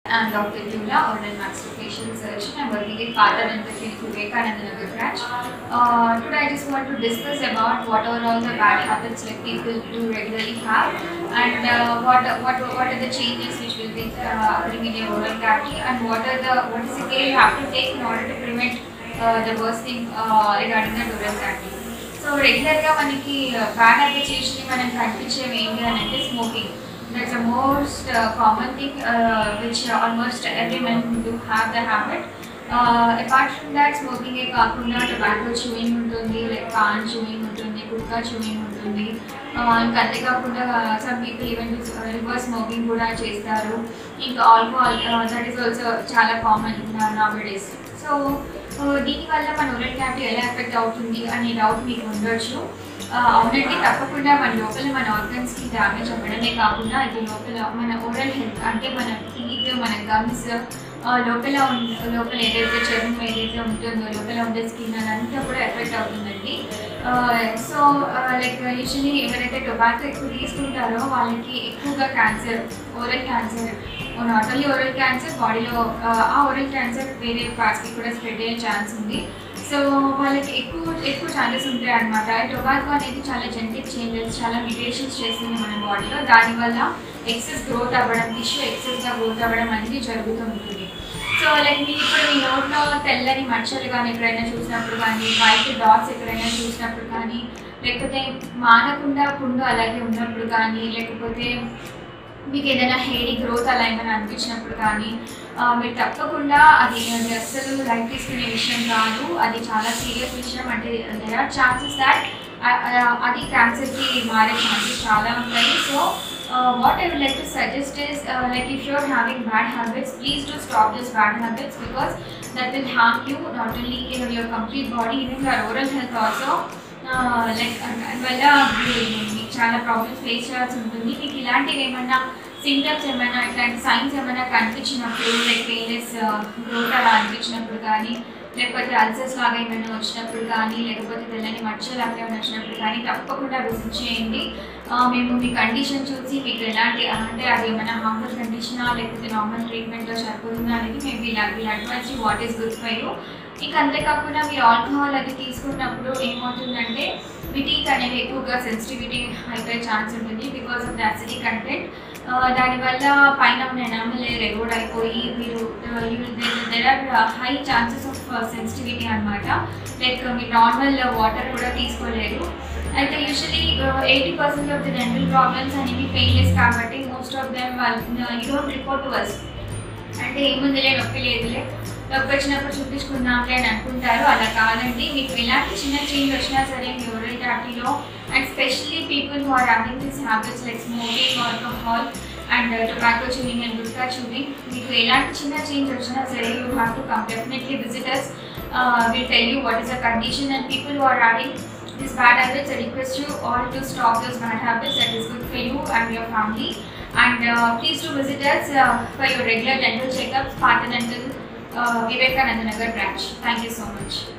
I'm Dr. Yula, oral maxillofacial surgeon. I'm working at Partha Dental Clinic, Vivekananda Nagar branch. Uh, today I just want to discuss about what are all the bad habits like people do regularly have and uh, what, what what are the changes which will be uh, occurring in your oral cavity and what are the what is the care you have to take in order to prevent uh, the worst thing uh, regarding the oral cavity. So రెగ్యులర్గా మనకి bad appreciation మనం కనిపించేవి ఏంటి అని అంటే smoking that's the most common thing which almost every men do have the habit apart from that స్మోకింగే కాకుండా tobacco chewing ఉంటుంది లైక్ పాన్ చూయింగ్ ఉంటుంది కుక్క చూయింగ్ ఉంటుంది ఇంకా అంతేకాకుండా some people even reverse smoking కూడా చేస్తారు ఇంకా ఆల్కహాల్ దట్ ఈస్ ఆల్సో చాలా కామన్ నా డేస్ సో దీనివల్ల మన ఓరల్ క్యావిటీ ఎలా ఎఫెక్ట్ అవుతుంది అనే డౌట్ మీకు ఉండొచ్చు అవునండి తప్పకుండా మన లోపల మన ఆర్గన్స్కి డ్యామేజ్ అవ్వడమే కాకుండా ఇది లోపల మన ఓరల్ హెల్త్ అంటే మన టీత్ మన గమ్స్ లోపల ఉన్న లోపల ఏదైతే చర్మం ఏదైతే ఉంటుందో లోపల ఉండే స్కిన్ అదంతా కూడా ఎఫెక్ట్ అవుతుందండి సో లైక్ యూజువలీ ఎవరైతే టొబాకో ఎక్కువ తీసుకుంటారో వాళ్ళకి ఎక్కువగా cancer oral cancer not only oral cancer బాడీలో ఆ ఓరల్ క్యాన్సర్ వేరే పార్ట్స్కి కూడా స్ప్రెడ్ అయ్యే ఛాన్స్ ఉంది సో వాళ్ళకి ఎక్కువ ఎక్కువ ఛాన్సెస్ ఉంటాయి అనమాట టొబాకో అనేది చాలా జెనటిక్ చేంజెస్ చాలా మ్యూటేషన్స్ చేస్తుంది మన బాడీలో దానివల్ల ఎక్సెస్ గ్రోత్ అవ్వడం టిష్యూ ఎక్సెస్గా గ్రోత్ అవ్వడం అనేది జరుగుతూ ఉంటుంది సో లైక్ మీరు ఇప్పుడు మీ నోట్లో తెల్లని మచ్చలు కానీ ఎక్కడైనా చూసినప్పుడు కానీ వైట్ డాట్స్ ఎక్కడైనా చూసినప్పుడు కానీ లేకపోతే మానకుండా పుండు అలాగే ఉన్నప్పుడు కానీ లేకపోతే మీకు ఏదైనా హెయిరీ గ్రోత్ అలా ఏమైనా అనిపించినప్పుడు కానీ మీరు తప్పకుండా అది అది అస్సలు లైఫ్ తీసుకునే విషయం కాదు అది చాలా సీరియస్ విషయం అంటే దెర్ ఆర్ ఛాన్సెస్ దాట్ అది క్యాన్సర్కి మారే ఛాన్సెస్ చాలా ఉంటాయి so what I would like to suggest is like if you're having bad habits please to stop this bad habits because that will harm you not only in your complete body even your oral health also like దానివల్ల మీకు చాలా problems face చేయాల్సి ఉంటుంది మీకు ఇలాంటివి ఏమన్నా symptoms ఏమైనా ఇట్లాంటి సైన్స్ ఏమైనా కనిపించినప్పుడు లైక్ పెయిన్లెస్ గ్రోత్ అలా అనిపించినప్పుడు కానీ లేకపోతే అల్సర్స్ లాగా ఏమైనా వచ్చినప్పుడు కానీ లేకపోతే తెల్లని మచ్చలు లాగా ఏమైనా వచ్చినప్పుడు కానీ తప్పకుండా విజిట్ చేయండి మేము మీ కండిషన్ చూసి మీకు ఎలాంటి అంటే అది ఏమైనా హార్మ్ఫుల్ కండిషనా లేకపోతే నార్మల్ ట్రీట్మెంట్లో సరిపోతుందా అనేది మేము వీళ్ళ వీళ్ళ advise what is good for you ఇంకా అంతేకాకుండా మీరు ఆల్కహాల్ అది తీసుకున్నప్పుడు ఏమవుతుందంటే మీ టీత్ అనేవి ఎక్కువగా సెన్సిటివిటీ అయిపోయే ఛాన్స్ ఉంటుంది because of the acidic content దానివల్ల పైన ఉన్న ఎనామల్ లేయర్ ఎరోడ్ అయిపోయి మీరు there are high chances of sensitivity అనమాట లైక్ మీరు నార్మల్ వాటర్ కూడా తీసుకోలేరు అయితే usually eighty percent of the dental problems అనేవి పెయిన్లెస్ కాబట్టి మోస్ట్ ఆఫ్ దెమ్ వాళ్ళు you don't report to us అంటే ఏముందిలే నొప్పి లేదులే నొప్పి వచ్చినప్పుడు చూపించుకుందాంలే అని అనుకుంటారు అలా కాదండి మీకు ఎలాంటి చిన్న చేంజ్ వచ్చినా సరే మీ ఓరల్ క్యావిటీలో and specially people who are having this habits like smoking alcohol and tobacco chewing and gutka chewing మీకు ఎలాంటి చిన్న చేంజ్ వచ్చినా సరే you have to come definitely visitors will tell you what is the condition and people who are having these bad habits, I request you all to stop those bad habits that is good for you and your family. And uh, please do visit us uh, for your regular dental checkups, Partha Dental, uh, Vivekananda Nagar branch. Thank you so much.